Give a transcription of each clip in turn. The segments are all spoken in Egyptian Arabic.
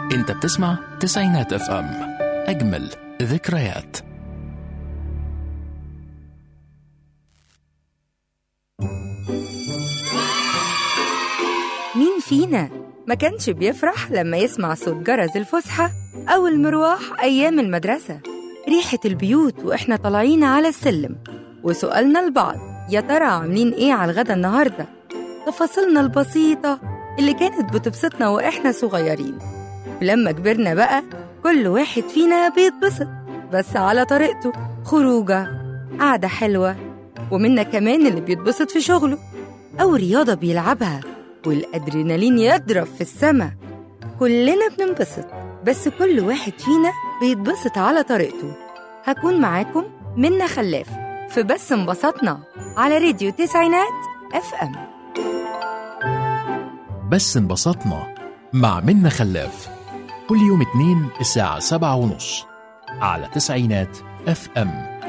انت بتسمع تسعينات اف ام اجمل ذكريات مين فينا ما كانش بيفرح لما يسمع صوت جرس الفسحة أو المروح أيام المدرسة ريحة البيوت وإحنا طالعين على السلم وسؤالنا لبعض يا ترى عاملين إيه على الغدا النهاردة تفاصيلنا البسيطة اللي كانت بتبسطنا وإحنا صغيرين ولما كبرنا بقى كل واحد فينا بيتبسط بس على طريقته خروجة قعدة حلوة ومنا كمان اللي بيتبسط في شغله أو رياضة بيلعبها والأدرينالين يضرب في السما كلنا بننبسط بس كل واحد فينا بيتبسط على طريقته هكون معاكم منا خلاف في بس انبسطنا على راديو تسعينات اف ام بس انبسطنا مع منا خلاف كل يوم اتنين الساعة سبعة ونص على تسعينات اف ام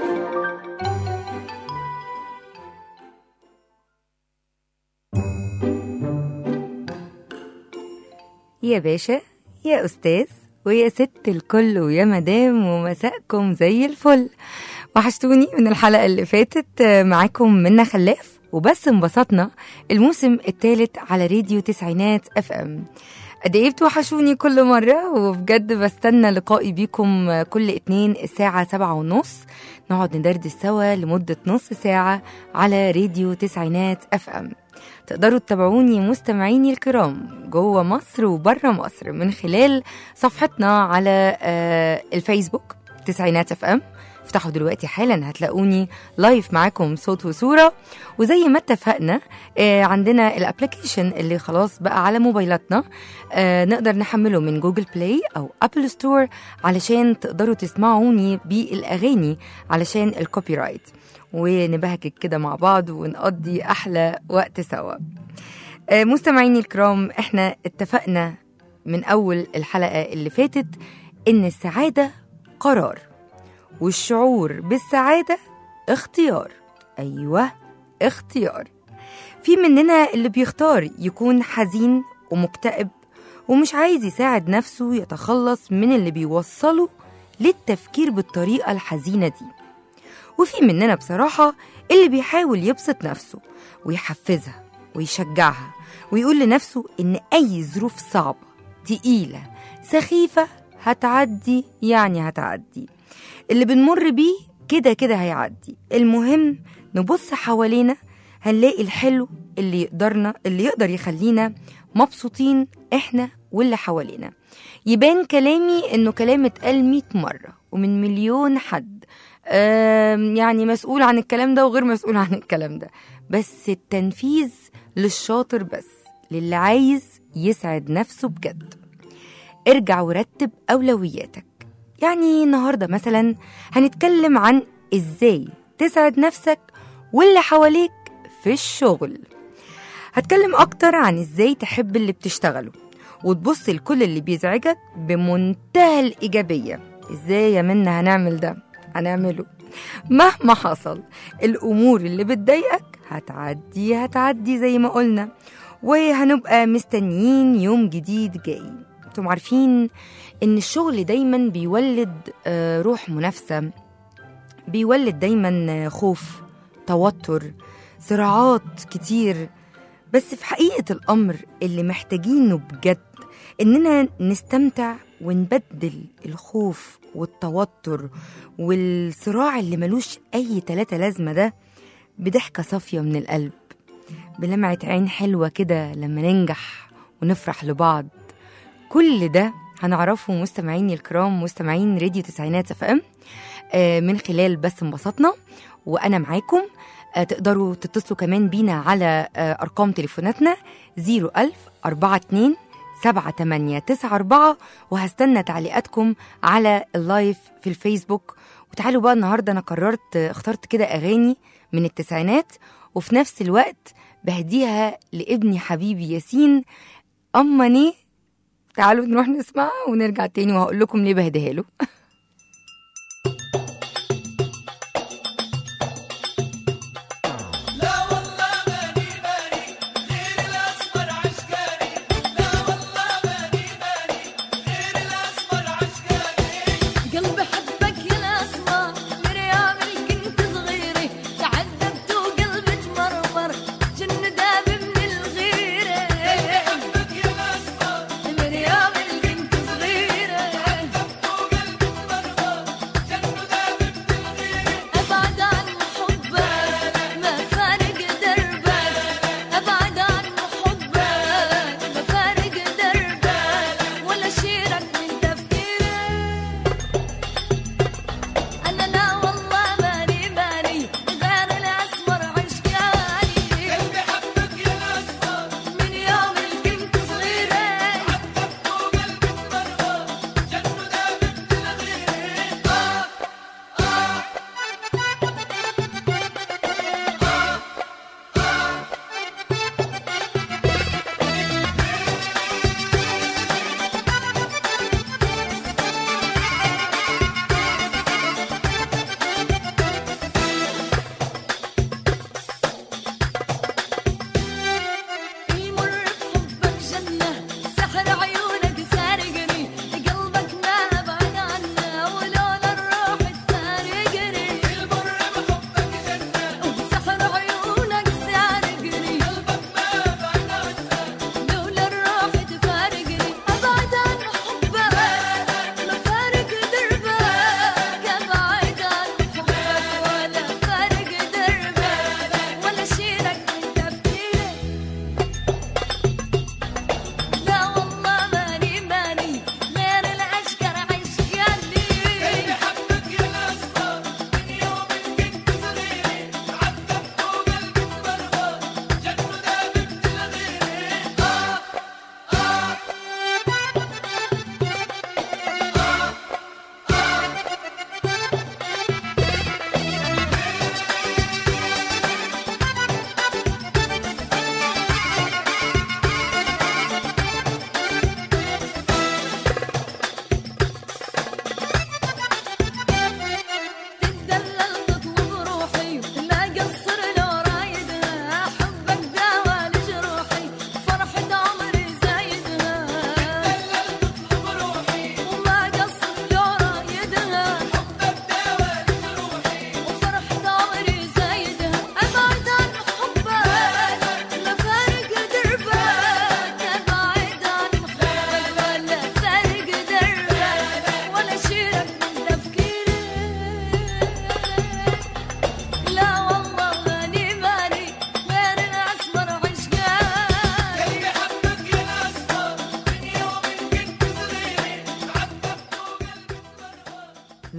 يا باشا يا أستاذ ويا ست الكل ويا مدام ومساءكم زي الفل وحشتوني من الحلقة اللي فاتت معاكم منا خلاف وبس انبسطنا الموسم الثالث على راديو تسعينات اف ام قد ايه بتوحشوني كل مرة وبجد بستنى لقائي بيكم كل اتنين الساعة سبعة ونص نقعد ندردش سوا لمدة نص ساعة على راديو تسعينات اف ام تقدروا تتابعوني مستمعيني الكرام جوه مصر وبره مصر من خلال صفحتنا على آه، الفيسبوك تسعينات اف ام افتحوا دلوقتي حالا هتلاقوني لايف معاكم صوت وصورة وزي ما اتفقنا آه، عندنا الابلكيشن اللي خلاص بقى على موبايلاتنا آه، نقدر نحمله من جوجل بلاي او ابل ستور علشان تقدروا تسمعوني بالاغاني علشان الكوبي رايت ونبهجك كده مع بعض ونقضي احلى وقت سوا آه، مستمعيني الكرام احنا اتفقنا من اول الحلقه اللي فاتت ان السعاده قرار والشعور بالسعاده اختيار ايوه اختيار في مننا اللي بيختار يكون حزين ومكتئب ومش عايز يساعد نفسه يتخلص من اللي بيوصله للتفكير بالطريقه الحزينه دي وفي مننا بصراحة اللي بيحاول يبسط نفسه ويحفزها ويشجعها ويقول لنفسه إن أي ظروف صعبة تقيلة سخيفة هتعدي يعني هتعدي اللي بنمر بيه كده كده هيعدي المهم نبص حوالينا هنلاقي الحلو اللي يقدرنا اللي يقدر يخلينا مبسوطين احنا واللي حوالينا يبان كلامي انه كلام اتقال 100 مرة ومن مليون حد آم، يعني مسؤول عن الكلام ده وغير مسؤول عن الكلام ده بس التنفيذ للشاطر بس للي عايز يسعد نفسه بجد ارجع ورتب أولوياتك يعني النهاردة مثلا هنتكلم عن ازاي تسعد نفسك واللي حواليك في الشغل هتكلم أكتر عن ازاي تحب اللي بتشتغله وتبص لكل اللي بيزعجك بمنتهى الإيجابية ازاي يا منا هنعمل ده هنعمله مهما حصل الأمور اللي بتضايقك هتعدي هتعدي زي ما قلنا وهنبقى مستنيين يوم جديد جاي انتم عارفين ان الشغل دايما بيولد آه، روح منافسة بيولد دايما آه، خوف توتر صراعات كتير بس في حقيقة الأمر اللي محتاجينه بجد إننا نستمتع ونبدل الخوف والتوتر والصراع اللي ملوش أي تلاتة لازمة ده بضحكة صافية من القلب بلمعة عين حلوة كده لما ننجح ونفرح لبعض كل ده هنعرفه مستمعيني الكرام مستمعين راديو تسعينات اف ام آه، من خلال بس انبسطنا وانا معاكم آه، تقدروا تتصلوا كمان بينا على آه، ارقام تليفوناتنا 01000 42 7894 وهستنى تعليقاتكم على اللايف في الفيسبوك وتعالوا بقى النهارده انا قررت اخترت كده اغاني من التسعينات وفي نفس الوقت بهديها لابني حبيبي ياسين امني تعالوا نروح نسمعها ونرجع تاني وهقول لكم ليه بهديها له لا والله ماني ماني غير الاسمر عشقاني لا والله ماني ماني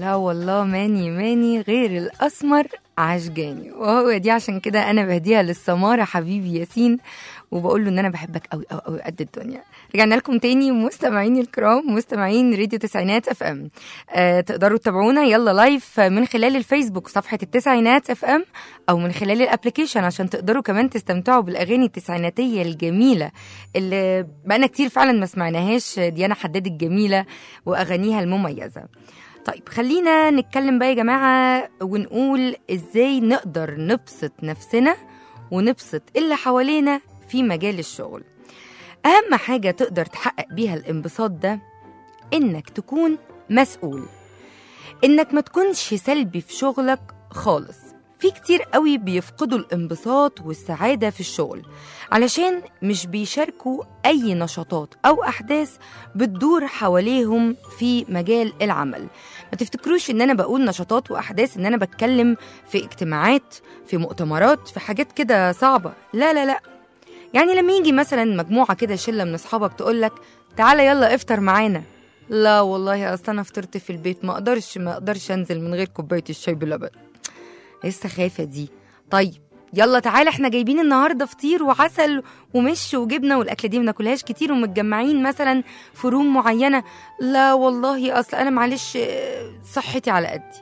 لا والله ماني ماني غير الأسمر عشجاني وهو دي عشان كده أنا بهديها للسمارة حبيبي ياسين وبقول له إن أنا بحبك أوي أوي أوي قد الدنيا رجعنا لكم تاني مستمعيني الكرام مستمعين راديو تسعينات اف ام آه تقدروا تتابعونا يلا لايف من خلال الفيسبوك صفحة التسعينات اف ام أو من خلال الابلكيشن عشان تقدروا كمان تستمتعوا بالأغاني التسعيناتية الجميلة اللي بقالنا كتير فعلا ما سمعناهاش ديانا حداد الجميلة وأغانيها المميزة طيب خلينا نتكلم بقى يا جماعة ونقول ازاي نقدر نبسط نفسنا ونبسط اللي حوالينا في مجال الشغل أهم حاجة تقدر تحقق بيها الانبساط ده إنك تكون مسؤول إنك ما تكونش سلبي في شغلك خالص في كتير قوي بيفقدوا الانبساط والسعادة في الشغل علشان مش بيشاركوا أي نشاطات أو أحداث بتدور حواليهم في مجال العمل ما تفتكروش ان انا بقول نشاطات واحداث ان انا بتكلم في اجتماعات في مؤتمرات في حاجات كده صعبه لا لا لا يعني لما يجي مثلا مجموعه كده شله من اصحابك تقول لك تعالى يلا افطر معانا لا والله اصل انا فطرت في البيت ما اقدرش ما اقدرش انزل من غير كوبايه الشاي بلبن ايه السخافه دي طيب يلا تعالى احنا جايبين النهارده فطير وعسل ومش وجبنه والاكله دي ما ناكلهاش كتير ومتجمعين مثلا في روم معينه لا والله اصل انا معلش اه، صحتي على قدي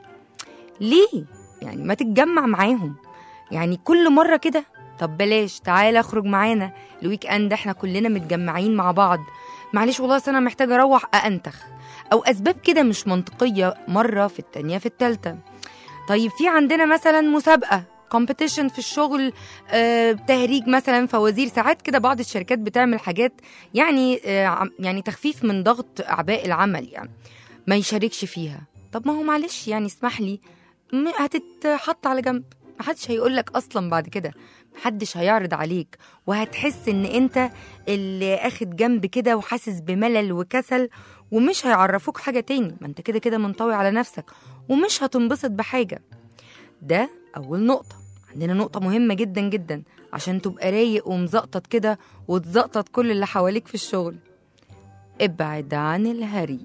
ليه يعني ما تتجمع معاهم يعني كل مره كده طب بلاش تعالى اخرج معانا الويك اند احنا كلنا متجمعين مع بعض معلش والله أصل انا محتاجه اروح أأنتخ او اسباب كده مش منطقيه مره في التانيه في التالته طيب في عندنا مثلا مسابقه كومبيتيشن في الشغل آه، تهريج مثلا فوازير ساعات كده بعض الشركات بتعمل حاجات يعني آه، عم- يعني تخفيف من ضغط اعباء العمل يعني ما يشاركش فيها طب ما هو معلش يعني اسمح لي م- هتتحط على جنب محدش هيقول لك اصلا بعد كده محدش هيعرض عليك وهتحس ان انت اللي اخد جنب كده وحاسس بملل وكسل ومش هيعرفوك حاجه تاني ما انت كده كده منطوي على نفسك ومش هتنبسط بحاجه ده اول نقطه عندنا نقطه مهمه جدا جدا عشان تبقى رايق ومزقطط كده وتزقطط كل اللي حواليك في الشغل ابعد عن الهري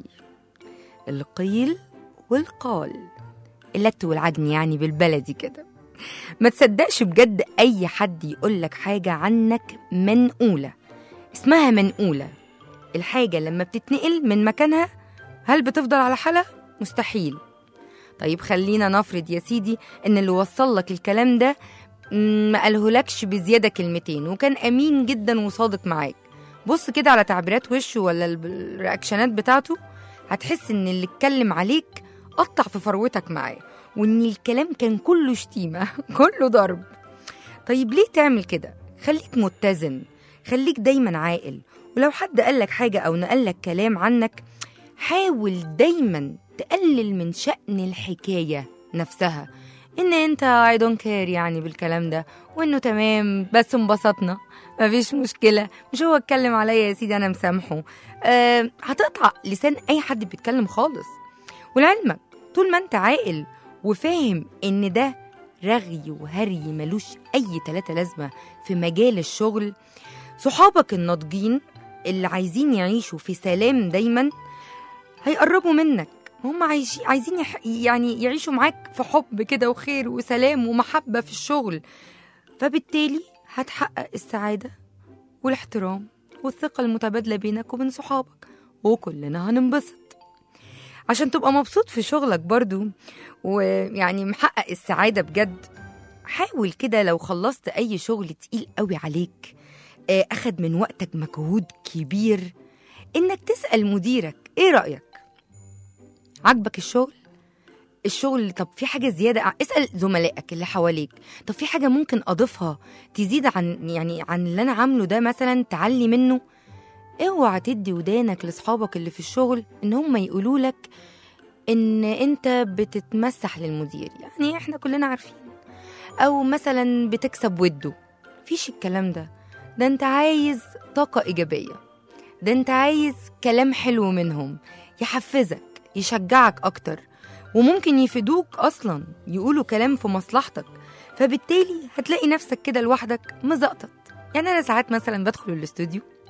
القيل والقال اللت والعجن يعني بالبلدي كده ما تصدقش بجد اي حد يقولك حاجه عنك منقوله اسمها منقوله الحاجه لما بتتنقل من مكانها هل بتفضل على حالها مستحيل طيب خلينا نفرض يا سيدي ان اللي وصل لك الكلام ده مم، ما قالهولكش بزياده كلمتين وكان امين جدا وصادق معاك بص كده على تعبيرات وشه ولا ال- الرياكشنات بتاعته هتحس ان اللي اتكلم عليك قطع في فروتك معاه وان الكلام كان كله شتيمه كله ضرب طيب ليه تعمل كده خليك متزن خليك دايما عاقل ولو حد قالك حاجه او نقلك كلام عنك حاول دايما تقلل من شأن الحكايه نفسها ان انت I don't care يعني بالكلام ده وانه تمام بس انبسطنا مفيش مشكله مش هو اتكلم عليا يا سيدي انا مسامحه أه هتقطع لسان اي حد بيتكلم خالص ولعلمك طول ما انت عاقل وفاهم ان ده رغي وهري ملوش اي تلاتة لازمه في مجال الشغل صحابك الناضجين اللي عايزين يعيشوا في سلام دايما هيقربوا منك هم عايشين عايزين يح... يعني يعيشوا معاك في حب كده وخير وسلام ومحبة في الشغل فبالتالي هتحقق السعادة والاحترام والثقة المتبادلة بينك وبين صحابك وكلنا هننبسط عشان تبقى مبسوط في شغلك برضو ويعني محقق السعادة بجد حاول كده لو خلصت أي شغل تقيل قوي عليك آه، أخد من وقتك مجهود كبير إنك تسأل مديرك إيه رأيك؟ عاجبك الشغل؟ الشغل طب في حاجة زيادة اسأل زملائك اللي حواليك طب في حاجة ممكن أضيفها تزيد عن يعني عن اللي أنا عامله ده مثلا تعلي منه اوعى تدي ودانك لاصحابك اللي في الشغل ان هم يقولوا لك ان انت بتتمسح للمدير يعني احنا كلنا عارفين او مثلا بتكسب وده فيش الكلام ده ده انت عايز طاقة ايجابية ده انت عايز كلام حلو منهم يحفزك يشجعك اكتر وممكن يفيدوك اصلا يقولوا كلام في مصلحتك فبالتالي هتلاقي نفسك كده لوحدك مزقطط يعني انا ساعات مثلا بدخل الاستوديو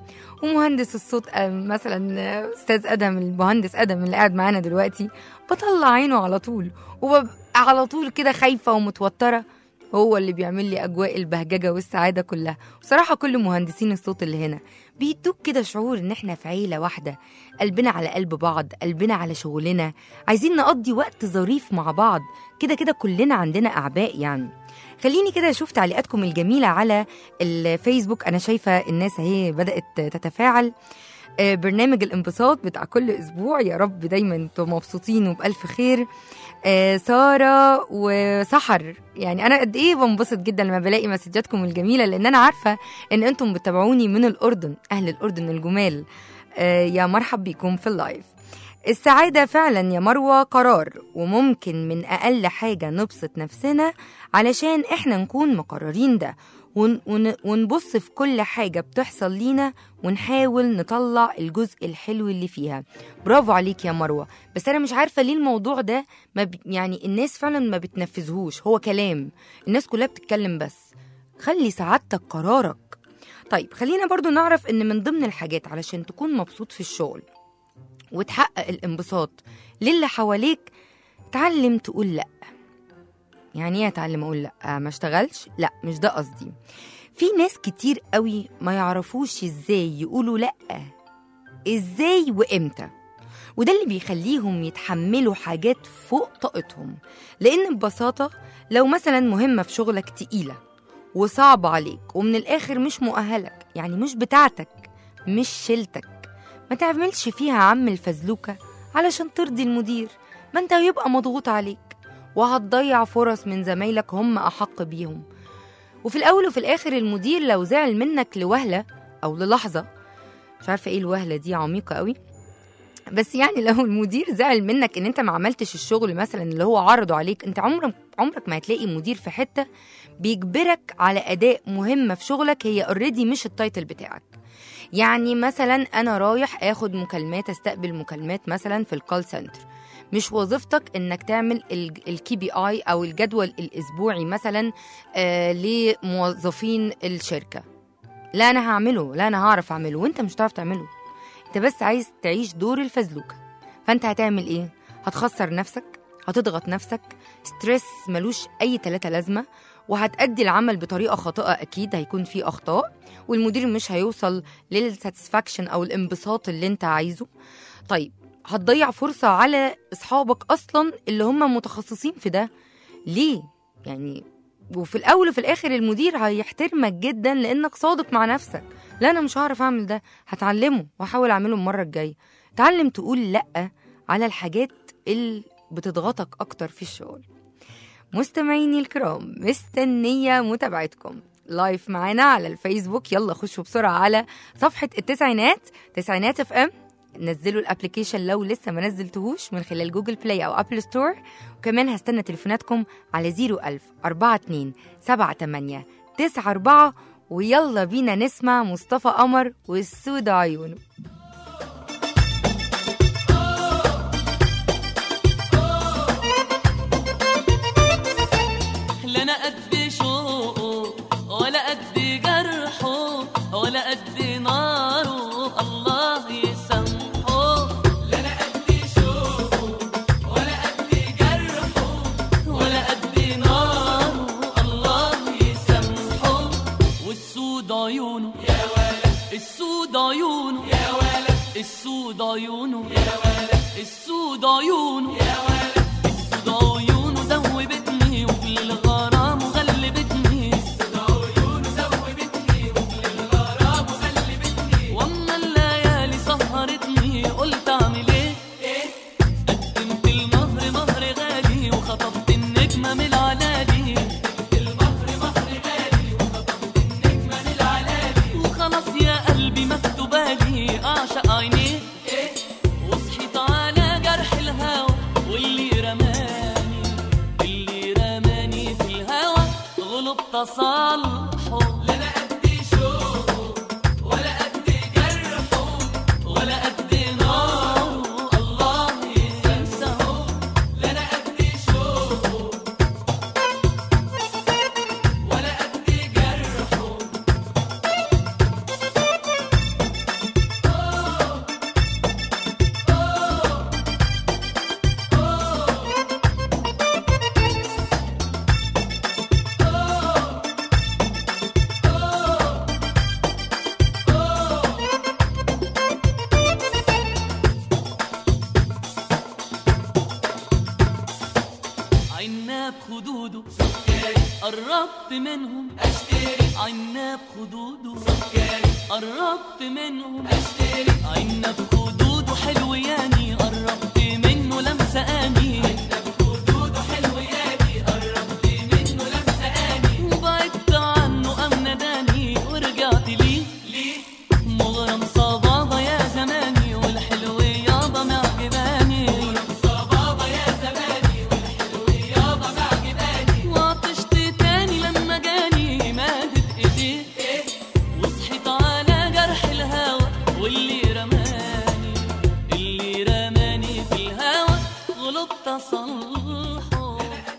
ومهندس الصوت آه، مثلا آه، استاذ ادم المهندس ادم اللي قاعد معانا دلوقتي بطلع عينه على طول وببقى على طول كده خايفه ومتوتره هو اللي بيعمل لي اجواء البهججه والسعاده كلها بصراحه كل مهندسين الصوت اللي هنا بيدوك كده شعور ان احنا في عيله واحده قلبنا على قلب بعض قلبنا على شغلنا عايزين نقضي وقت ظريف مع بعض كده كده كلنا عندنا اعباء يعني خليني كده اشوف تعليقاتكم الجميله على الفيسبوك انا شايفه الناس اهي بدات تتفاعل آه، برنامج الانبساط بتاع كل اسبوع يا رب دايما انتوا مبسوطين وبالف خير آه، ساره وسحر يعني انا قد ايه بنبسط جدا لما بلاقي مسجاتكم الجميله لان انا عارفه ان انتم بتتابعوني من الاردن اهل الاردن الجمال آه، يا مرحب بيكم في اللايف السعادة فعلا يا مروة قرار وممكن من أقل حاجة نبسط نفسنا علشان إحنا نكون مقررين ده ون ون ونبص في كل حاجة بتحصل لينا ونحاول نطلع الجزء الحلو اللي فيها برافو عليك يا مروة بس أنا مش عارفة ليه الموضوع ده ما ب... يعني الناس فعلا ما بتنفذهوش هو كلام الناس كلها بتتكلم بس خلي سعادتك قرارك طيب خلينا برضو نعرف ان من ضمن الحاجات علشان تكون مبسوط في الشغل وتحقق الانبساط للي حواليك تعلم تقول لا يعني ايه اتعلم اقول لا ما اشتغلش لا مش ده قصدي في ناس كتير قوي ما يعرفوش ازاي يقولوا لا ازاي وامتى وده اللي بيخليهم يتحملوا حاجات فوق طاقتهم لان ببساطه لو مثلا مهمه في شغلك تقيله وصعبة عليك ومن الآخر مش مؤهلك يعني مش بتاعتك مش شيلتك ما تعملش فيها عم الفزلوكة علشان ترضي المدير ما انت هيبقى مضغوط عليك وهتضيع فرص من زمايلك هم أحق بيهم وفي الأول وفي الآخر المدير لو زعل منك لوهلة أو للحظة مش عارفة ايه الوهلة دي عميقة قوي بس يعني لو المدير زعل منك ان انت ما عملتش الشغل مثلا اللي هو عرضه عليك انت عمرك عمرك ما هتلاقي مدير في حته بيجبرك على اداء مهمه في شغلك هي اوريدي مش التايتل بتاعك يعني مثلا انا رايح اخد مكالمات استقبل مكالمات مثلا في الكول سنتر مش وظيفتك انك تعمل الكي بي اي او الجدول الاسبوعي مثلا آه لموظفين الشركه لا انا هعمله لا انا هعرف اعمله وانت مش هتعرف تعمله انت بس عايز تعيش دور الفزلوكه فانت هتعمل ايه هتخسر نفسك هتضغط نفسك ستريس ملوش اي تلاتة لازمه وهتأدي العمل بطريقه خاطئه اكيد هيكون فيه اخطاء والمدير مش هيوصل للساتسفاكشن او الانبساط اللي انت عايزه طيب هتضيع فرصه على اصحابك اصلا اللي هم متخصصين في ده ليه يعني وفي الاول وفي الاخر المدير هيحترمك جدا لانك صادق مع نفسك لا انا مش هعرف اعمل ده هتعلمه واحاول اعمله المره الجايه تعلم تقول لا على الحاجات اللي بتضغطك اكتر في الشغل مستمعيني الكرام مستنيه متابعتكم لايف معانا على الفيسبوك يلا خشوا بسرعه على صفحه التسعينات تسعينات اف ام نزلوا الابلكيشن لو لسه ما نزلتهوش من خلال جوجل بلاي او ابل ستور وكمان هستنى تليفوناتكم على 01000 42 78 94 ويلا بينا نسمع مصطفى قمر والسود عيونه لا انا قد شوقه ولا قد جرحه ولا قد ناره الله يسامحه لا انا قد شوقه ولا قد جرحه ولا قد ناره الله يسامحه والسود عيونه يا ولد السود عيونه يا ولد السود عيونه يا ولد السود عيونه يا ولد السود عيونه دوبتني وكل الغرام وغلبتني السود عيونه دوبتني وكل الغرام وغلبتني واما الليالي سهرتني قلت اعمل ايه قدمت المهر مهر غالي وخطبت النجمة من العلالي المهر مهر غالي وخطبت النجمة من العلالي وخلاص يا قلبي مكتوبالي اعشق عينيه وصحيت على جرح الهوى واللي رماني اللي رماني في الهوى غلب تصالحه لا انا قد شوقه ولا قد جرحه ولا قد ناره الله يسامحه لا انا قد شوقه ولا قد جرحه قربت منه عنب خدوده حلو ياني قربت منه لمسة اني وبعدت عنه قام ناداني ورجعت ليه مغرم صبابة يا زماني والحلو يابا معجباني وعطشت تاني لما جاني مادت ايديه وصحيت على جرح الهوى واللي رماني اللي رماني في الهوى غلبت اصلحه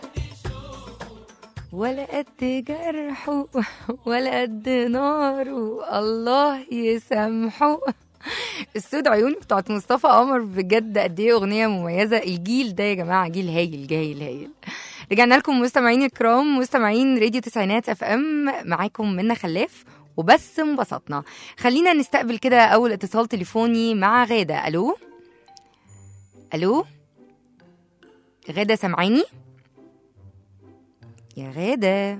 ولا قد جرحه ولا قد ناره الله يسامحه السود عيوني بتاعت مصطفى قمر بجد قد ايه اغنيه مميزه الجيل ده يا جماعه جيل هايل هايل هايل رجعنا لكم مستمعين الكرام مستمعين راديو تسعينات اف ام معاكم منا خلاف وبس انبسطنا خلينا نستقبل كده اول اتصال تليفوني مع غاده الو الو غاده سامعيني يا غادة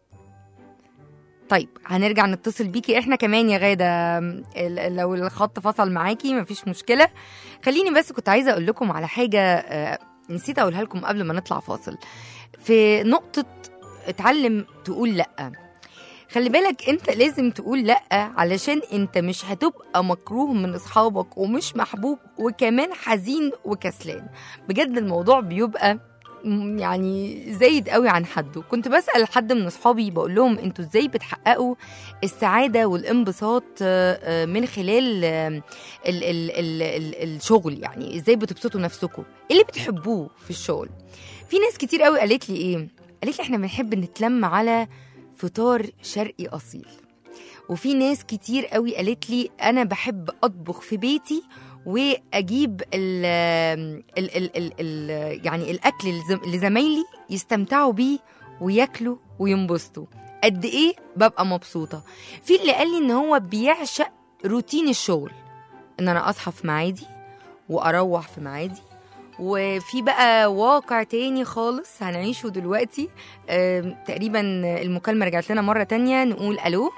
طيب هنرجع نتصل بيكي احنا كمان يا غادة ال- لو الخط فصل معاكي مفيش مشكلة خليني بس كنت عايزة اقول لكم على حاجة آه، نسيت اقولها لكم قبل ما نطلع فاصل في نقطة اتعلم تقول لأ خلي بالك انت لازم تقول لأ علشان انت مش هتبقى مكروه من اصحابك ومش محبوب وكمان حزين وكسلان بجد الموضوع بيبقى م- يعني زايد قوي عن حده كنت بسأل حد من اصحابي بقول لهم انتوا ازاي بتحققوا السعادة والانبساط آه، آه، من خلال آه، ال ال ال ال الشغل يعني ازاي بتبسطوا نفسكم ايه اللي بتحبوه في الشغل في ناس كتير قوي قالت لي ايه قالت لي احنا بنحب نتلم على فطار شرقي اصيل وفي ناس كتير قوي قالت لي انا بحب اطبخ في بيتي واجيب ال ال ال ال ال يعني الاكل لزم- لزمايلي يستمتعوا بيه وياكلوا وينبسطوا قد ايه ببقى مبسوطه في اللي قال لي ان هو بيعشق روتين الشغل ان انا اصحى في ميعادي واروح في ميعادي وفي بقى واقع تاني خالص هنعيشه دلوقتي آم، تقريبا المكالمة رجعت لنا مرة تانية نقول ألو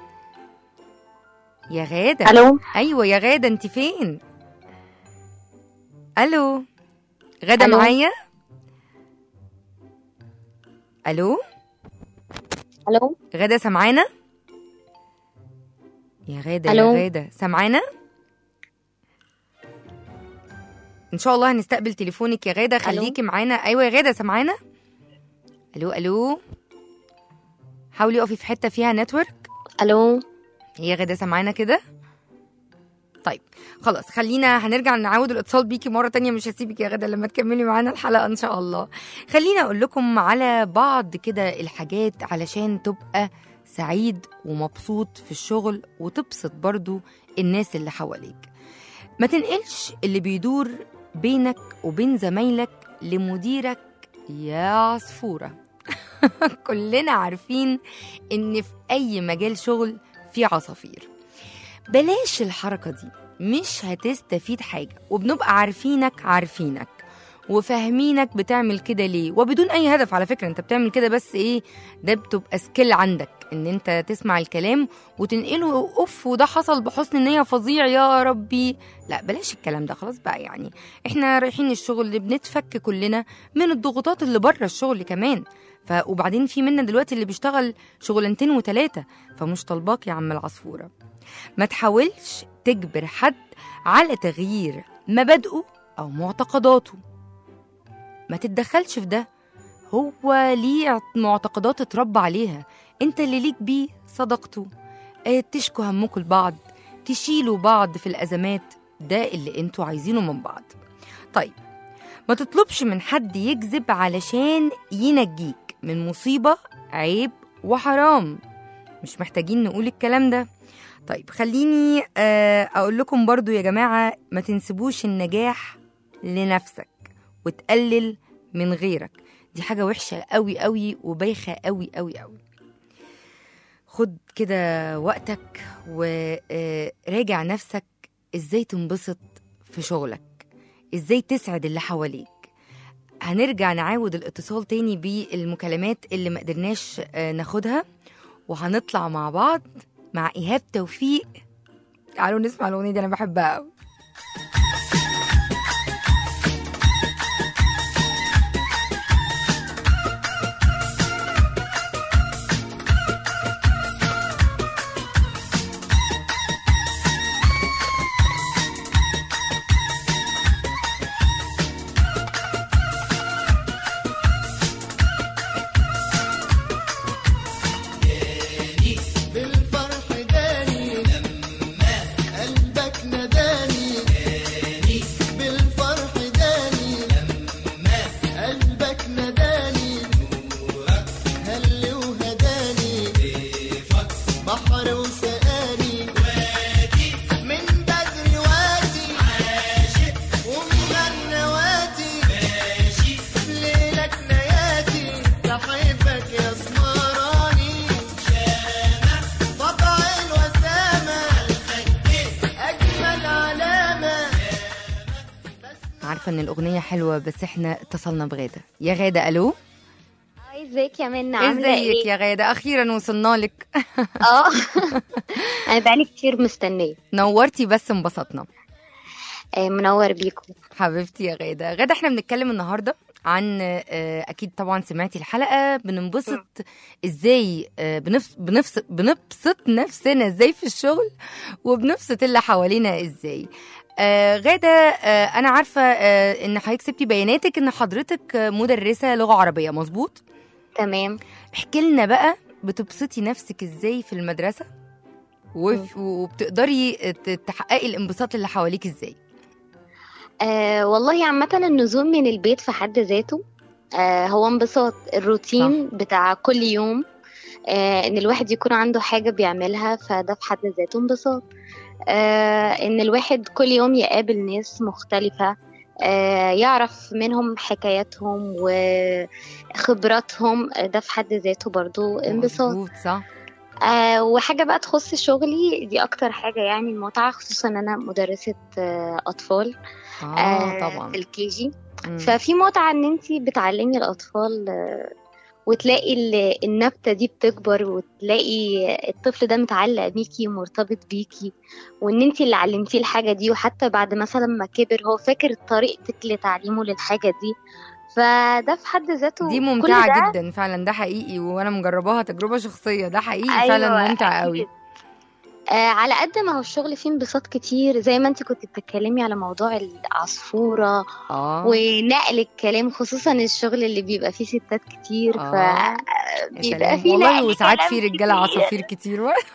يا غادة الو أيوة يا غادة أنت فين ألو غادة ألو. معايا ألو الو غادة سمعانا يا غادة ألو. يا غادة سمعانا ان شاء الله هنستقبل تليفونك يا غادة خليكي معانا ايوه يا غادة سمعانا الو الو حاولي اقفي في حتة فيها نتورك الو هي يا غادة سمعانا كده طيب خلاص خلينا هنرجع نعود الاتصال بيكي مرة تانية مش هسيبك يا غادة لما تكملي معانا الحلقة ان شاء الله خلينا اقول لكم على بعض كده الحاجات علشان تبقى سعيد ومبسوط في الشغل وتبسط برضو الناس اللي حواليك ما تنقلش اللي بيدور بينك وبين زمايلك لمديرك يا عصفورة كلنا عارفين ان في اي مجال شغل في عصافير بلاش الحركة دي مش هتستفيد حاجة وبنبقى عارفينك عارفينك وفاهمينك بتعمل كده ليه وبدون اي هدف على فكرة انت بتعمل كده بس ايه ده بتبقى سكيل عندك ان انت تسمع الكلام وتنقله اوف وده حصل بحسن نية فظيع يا ربي لا بلاش الكلام ده خلاص بقى يعني احنا رايحين الشغل اللي بنتفك كلنا من الضغوطات اللي بره الشغل كمان ف وبعدين في منا دلوقتي اللي بيشتغل شغلانتين وتلاتة فمش طالباك يا عم العصفورة ما تحاولش تجبر حد على تغيير مبادئه أو معتقداته ما تتدخلش في ده هو ليه معتقدات اتربى عليها انت اللي ليك بيه صداقته اه تشكوا همكم لبعض تشيلوا بعض في الأزمات ده اللي انتوا عايزينه من بعض طيب ما تطلبش من حد يكذب علشان ينجيك من مصيبة عيب وحرام مش محتاجين نقول الكلام ده طيب خليني آه، أقول لكم برضو يا جماعة ما تنسبوش النجاح لنفسك وتقلل من غيرك دي حاجة وحشة قوي قوي وبايخة قوي قوي قوي خد كده وقتك وراجع نفسك ازاي تنبسط في شغلك ازاي تسعد اللي حواليك هنرجع نعاود الاتصال تاني بالمكالمات اللي ما قدرناش آه، ناخدها وهنطلع مع بعض مع ايهاب توفيق تعالوا نسمع الاغنيه دي انا بحبها قوي بالفرح داني لما قلبك نداني داني بالفرح داني لما قلبك نداني نورك هل وهداني ضيفك بحر وسقاني وادي من بدري وادي عاشق ومن النوادي ماشي ليلك نياتي بحبك يا اسمراني طبع الوسامة أجمل علامة عارفه ان الاغنيه حلوه بس احنا اتصلنا بغاده يا غاده الو ازيك يا منى عامله ازيك ايه يا غاده اخيرا وصلنا لك اه انا بقالي كتير مستنيه نورتي بس انبسطنا آه، منور بيكم حبيبتي يا غاده غاده احنا بنتكلم النهارده عن آه، اكيد طبعا سمعتي الحلقه بننبسط ازاي آه، بنفس بنفس بنبسط نفسنا ازاي في الشغل وبنبسط اللي حوالينا ازاي آه غاده آه انا عارفه آه ان حضرتك سبتي بياناتك ان حضرتك آه، مدرسه لغه عربيه مظبوط تمام احكي لنا بقى بتبسطي نفسك ازاي في المدرسه وف- وبتقدري ت- تحققي الانبساط اللي حواليك ازاي آه والله عامه النزول من البيت في حد ذاته آه هو انبساط الروتين صح. بتاع كل يوم آه ان الواحد يكون عنده حاجه بيعملها فده في حد ذاته انبساط آه ان الواحد كل يوم يقابل ناس مختلفه آه يعرف منهم حكاياتهم وخبراتهم آه، ده في حد ذاته برضو انبساط مظبوط صح آه وحاجة بقى تخص شغلي دي أكتر حاجة يعني المتعة خصوصا إن أنا مدرسة آه أطفال اه طبعا في الكي جي مم. ففي متعة إن أنتي بتعلمي الأطفال آه وتلاقي ال- النبتة دي بتكبر وتلاقي الطفل ده متعلق بيكي ومرتبط بيكي وإن أنتي اللي علمتيه الحاجة دي وحتى بعد مثلا ما كبر هو فاكر طريقتك لتعليمه للحاجة دي فده في حد ذاته دي كل ممتعة ده جدا فعلا ده حقيقي وانا مجرباها تجربة شخصية ده حقيقي أيوة، فعلا ممتع أكيد. قوي آه على قد ما هو الشغل فيه انبساط كتير زي ما انت كنت بتتكلمي على موضوع العصفورة اه ونقل الكلام خصوصا الشغل اللي بيبقى فيه ستات كتير آه. ف يا بيبقى سلام. فيه والله نقل وساعات كلام في رجالة كتير. عصافير كتير اه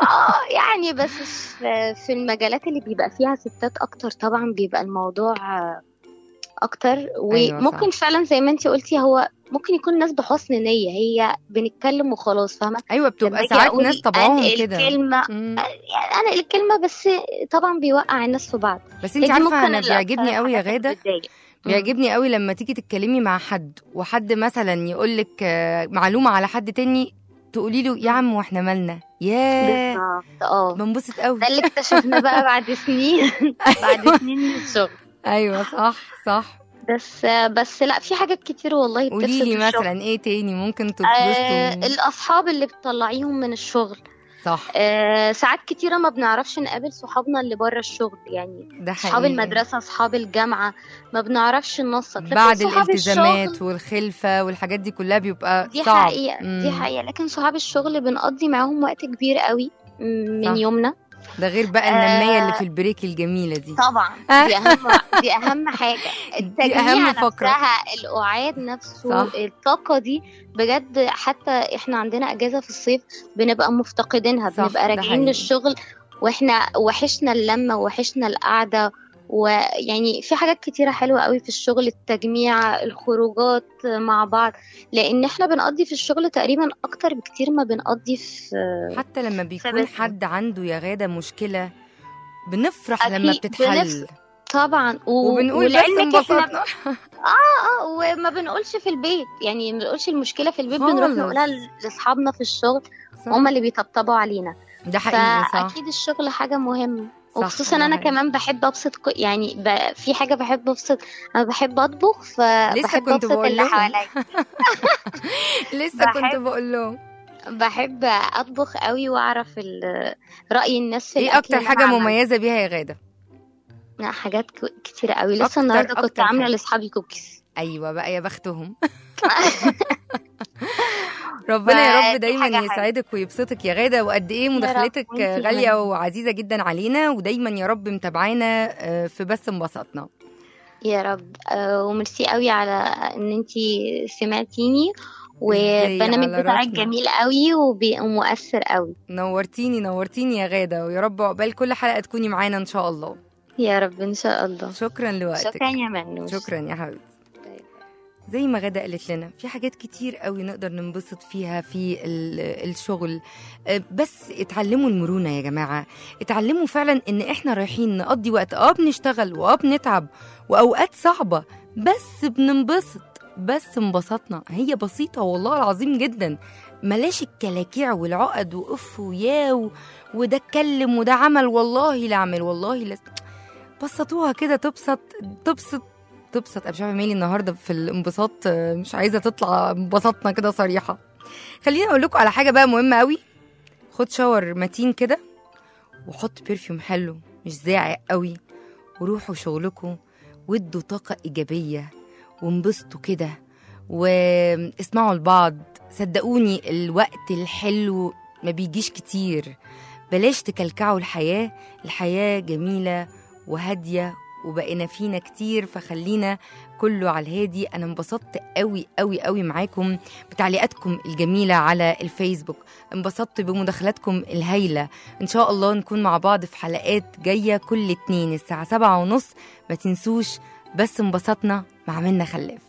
يعني بس في في المجالات اللي بيبقى فيها ستات اكتر طبعا بيبقى الموضوع آه، اكتر أيوة وممكن فعلا زي ما انت قلتي هو ممكن يكون ناس بحسن نية هي بنتكلم وخلاص فاهمة ايوه لما بتبقى أجي ساعات أقول ناس طبعهم أنقل كده كلمة مم. يعني انا الكلمة بس طبعا بيوقع الناس في بعض بس هي انت دي عارفة ممكن انا اللي بيعجبني أكتر قوي يا الحاجات اللي غادة بتضايق. مم. بيعجبني قوي لما تيجي تتكلمي مع حد وحد مثلا يقول لك معلومة على حد تاني تقولي له يا عم واحنا مالنا ياه بالظبط اه بنبسط قوي ده اللي اكتشفناه بقى بعد سنين بعد سنين من الشغل ايوه صح صح بس بس لا في حاجات كتير والله قولي بتبسط لي الشغل. مثلا ايه تاني ممكن آه تتبسطوا الاصحاب اللي بتطلعيهم من الشغل صح آه ساعات كتيرة ما بنعرفش نقابل صحابنا اللي بره الشغل يعني ده حقيقي صحاب المدرسة صحاب الجامعة ما بنعرفش ننسق لكن بعد صحاب الالتزامات الشغل والخلفة والحاجات دي كلها بيبقى دي صعب حقيقة دي مم. حقيقة لكن صحاب الشغل بنقضي معاهم وقت كبير قوي من صح. يومنا ده غير بقى آه. النمية اللي في البريك الجميلة دي طبعا آه. دي اهم دي اهم حاجه التجميع أهم فقرة. نفسها القعاد نفسه صح. الطاقه دي بجد حتى احنا عندنا اجازه في الصيف بنبقى مفتقدينها صح، بنبقى ده راجعين حقيقي. للشغل واحنا وحشنا اللمه وحشنا القعده ويعني في حاجات كتيرة حلوة قوي في الشغل التجميع الخروجات مع بعض لأن احنا بنقضي في الشغل تقريبا أكتر بكتير ما بنقضي في حتى لما بيكون بيتنا. حد عنده يا غادة مشكلة بنفرح لما أكيد، بتتحل بنفرح. طبعا و... وبنقول بس ولعلمك احنا انبسطنا اه وما بنقولش في البيت يعني ما بنقولش المشكله في البيت بنروح خالص. نقولها ل- لاصحابنا في الشغل صح. هم اللي بيطبطبوا علينا ده حقيقي صح فاكيد الشغل حاجه مهمه صح، وخصوصا ده انا حقيقي. كمان بحب ابسط ك- يعني ب... في حاجه بحب ابسط انا بحب اطبخ لسه فبحب كنت ابسط بقول اللي لهم. حواليا لسه كنت بحب- بقول لهم بحب اطبخ قوي واعرف ال- راي الناس في ايه الأكل اكتر اللي حاجه أنا عملته. مميزه بيها يا غاده لا حاجات ك- كتير قوي أكتر- لسه النهارده كنت أكتر عامله حاجة. لاصحابي كوكيز ايوه بقى يا بختهم ربنا يا رب فدي دايما حاجة حلوة. يسعدك ويبسطك يا غاده وقد ايه رب، مداخلتك وانتي غاليه كمان. وعزيزه جدا علينا ودايما يا رب متابعانا آه، في بس انبسطنا يا رب آه، وميرسي قوي على ان انتي سمعتيني والبرنامج على بتاعك راسنا. جميل قوي وبي- ومؤثر قوي نورتيني نورتيني يا غاده ويا رب عقبال كل حلقه تكوني معانا ان شاء الله يا رب ان شاء الله شكرا لوقتك شكرا يا منوش شكرا يا حبيبتي زي ما غدا قالت لنا في حاجات كتير قوي نقدر ننبسط فيها في ال- الشغل أه، بس اتعلموا المرونة يا جماعة اتعلموا فعلا ان احنا رايحين نقضي وقت اه بنشتغل واه بنتعب واوقات صعبة بس بننبسط بس انبسطنا هي بسيطة والله العظيم جدا ملاش الكلاكيع والعقد واف ويا و- وده اتكلم وده عمل والله لا اعمل والله لا بسطوها كده تبسط تبسط تبسط انا مش عارفه مالي النهارده في الانبساط آه، مش عايزه تطلع انبسطنا كده صريحه خليني اقول لكم على حاجه بقى مهمه قوي خد شاور متين كده وحط برفيوم حلو مش زاعق قوي وروحوا شغلكم وادوا طاقه ايجابيه وانبسطوا كده واسمعوا لبعض صدقوني الوقت الحلو ما بيجيش كتير بلاش تكلكعوا الحياه الحياه جميله وهاديه وبقينا فينا كتير فخلينا كله على الهادي انا انبسطت قوي قوي قوي معاكم بتعليقاتكم الجميله على الفيسبوك انبسطت بمداخلاتكم الهايله ان شاء الله نكون مع بعض في حلقات جايه كل اتنين الساعه سبعة ونص ما تنسوش بس انبسطنا مع منا خلاف